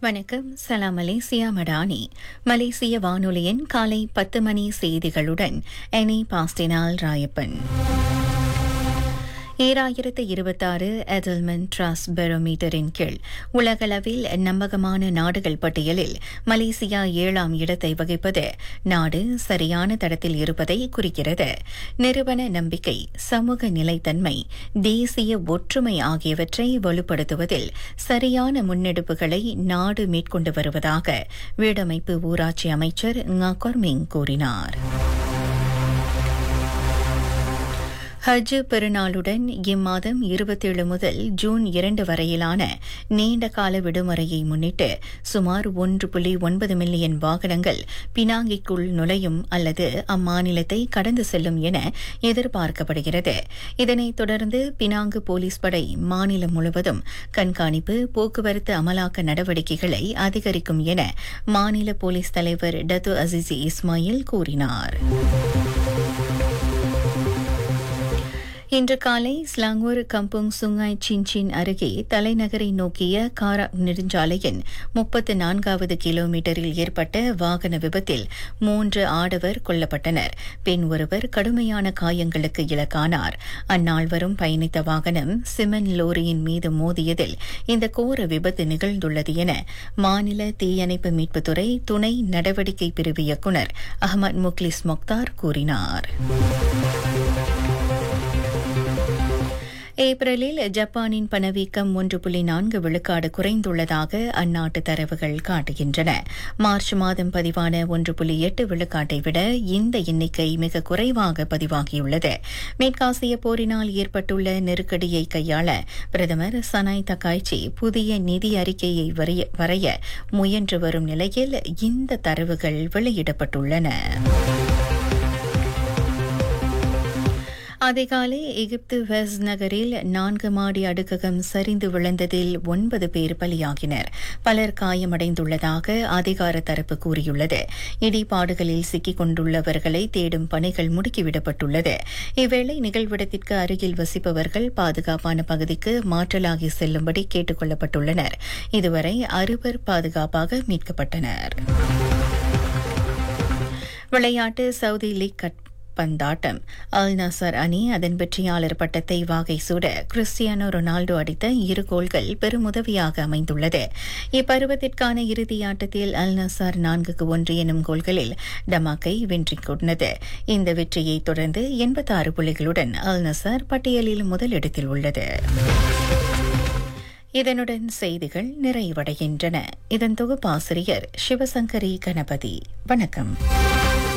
வணக்கம் சலாம் மலேசியா மடானி மலேசிய வானொலியின் காலை பத்து மணி செய்திகளுடன் எனி பாஸ்டினால் ராயப்பன் ஈராயிரத்து இருபத்தாறு எடல்மன் ட்ரஸ்ட் பெரோமீட்டரின் கீழ் உலகளவில் நம்பகமான நாடுகள் பட்டியலில் மலேசியா ஏழாம் இடத்தை வகிப்பது நாடு சரியான தடத்தில் இருப்பதை குறிக்கிறது நிறுவன நம்பிக்கை சமூக நிலைத்தன்மை தேசிய ஒற்றுமை ஆகியவற்றை வலுப்படுத்துவதில் சரியான முன்னெடுப்புகளை நாடு மேற்கொண்டு வருவதாக வீடமைப்பு ஊராட்சி அமைச்சர் ngakor கூறினார் ஹஜ் பெருநாளுடன் இம்மாதம் இருபத்தேழு முதல் ஜூன் இரண்டு வரையிலான நீண்ட கால விடுமுறையை முன்னிட்டு சுமார் ஒன்று புள்ளி ஒன்பது மில்லியன் வாகனங்கள் பினாங்கிக்குள் நுழையும் அல்லது அம்மாநிலத்தை கடந்து செல்லும் என எதிர்பார்க்கப்படுகிறது இதனைத் தொடர்ந்து பினாங்கு போலீஸ் படை மாநிலம் முழுவதும் கண்காணிப்பு போக்குவரத்து அமலாக்க நடவடிக்கைகளை அதிகரிக்கும் என மாநில போலீஸ் தலைவர் டத்து அசிசி இஸ்மாயில் கூறினார் இன்று காலை ஸ்லாங்கூர் கம்புங் சுங்காய் சின்சின் அருகே தலைநகரை நோக்கிய காரா நெடுஞ்சாலையின் முப்பத்து நான்காவது கிலோமீட்டரில் ஏற்பட்ட வாகன விபத்தில் மூன்று ஆடவர் கொல்லப்பட்டனர் பெண் ஒருவர் கடுமையான காயங்களுக்கு இலக்கானார் அந்நால்வரும் பயணித்த வாகனம் சிமெண்ட் லோரியின் மீது மோதியதில் இந்த கோர விபத்து நிகழ்ந்துள்ளது என மாநில தீயணைப்பு மீட்புத்துறை துணை நடவடிக்கை பிரிவு இயக்குநர் அகமது முக்லிஸ் மொக்தார் கூறினார் ஏப்ரலில் ஜப்பானின் பணவீக்கம் ஒன்று புள்ளி நான்கு விழுக்காடு குறைந்துள்ளதாக அந்நாட்டு தரவுகள் காட்டுகின்றன மார்ச் மாதம் பதிவான ஒன்று புள்ளி எட்டு விழுக்காட்டை விட இந்த எண்ணிக்கை மிக குறைவாக பதிவாகியுள்ளது மேற்காசிய போரினால் ஏற்பட்டுள்ள நெருக்கடியை கையாள பிரதமர் சனாய் தக்காய்ச்சி புதிய நிதி அறிக்கையை வரைய முயன்று வரும் நிலையில் இந்த தரவுகள் வெளியிடப்பட்டுள்ளன அதிகாலை எகிப்து வெஸ்ட் நகரில் நான்கு மாடி அடுக்ககம் சரிந்து விழுந்ததில் ஒன்பது பேர் பலியாகினர் பலர் காயமடைந்துள்ளதாக அதிகார தரப்பு கூறியுள்ளது இடிபாடுகளில் சிக்கிக் கொண்டுள்ளவர்களை தேடும் பணிகள் முடுக்கிவிடப்பட்டுள்ளது இவ்வேளை நிகழ்விடத்திற்கு அருகில் வசிப்பவர்கள் பாதுகாப்பான பகுதிக்கு மாற்றலாகி செல்லும்படி கேட்டுக் கொள்ளப்பட்டுள்ளனர் இதுவரை அறுவர் பாதுகாப்பாக மீட்கப்பட்டனர் விளையாட்டு சவுதி லீக் பந்தாட்டம் அல் நசர் அணி அதன் வெற்றியாளர் பட்டத்தை வாகை சூட கிறிஸ்டியானோ ரொனால்டோ அடித்த இரு கோல்கள் பெருமுதவியாக அமைந்துள்ளது இப்பருவத்திற்கான இறுதி ஆட்டத்தில் அல் நசார் நான்குக்கு ஒன்று எனும் கோல்களில் டமாக்கை வெற்றி கொண்டது இந்த வெற்றியை தொடர்ந்து எண்பத்தாறு புள்ளிகளுடன் அல் நசார் பட்டியலில் முதலிடத்தில் உள்ளது இதனுடன் செய்திகள் நிறைவடைகின்றன இதன் தொகுப்பாசிரியர் சிவசங்கரி கணபதி வணக்கம்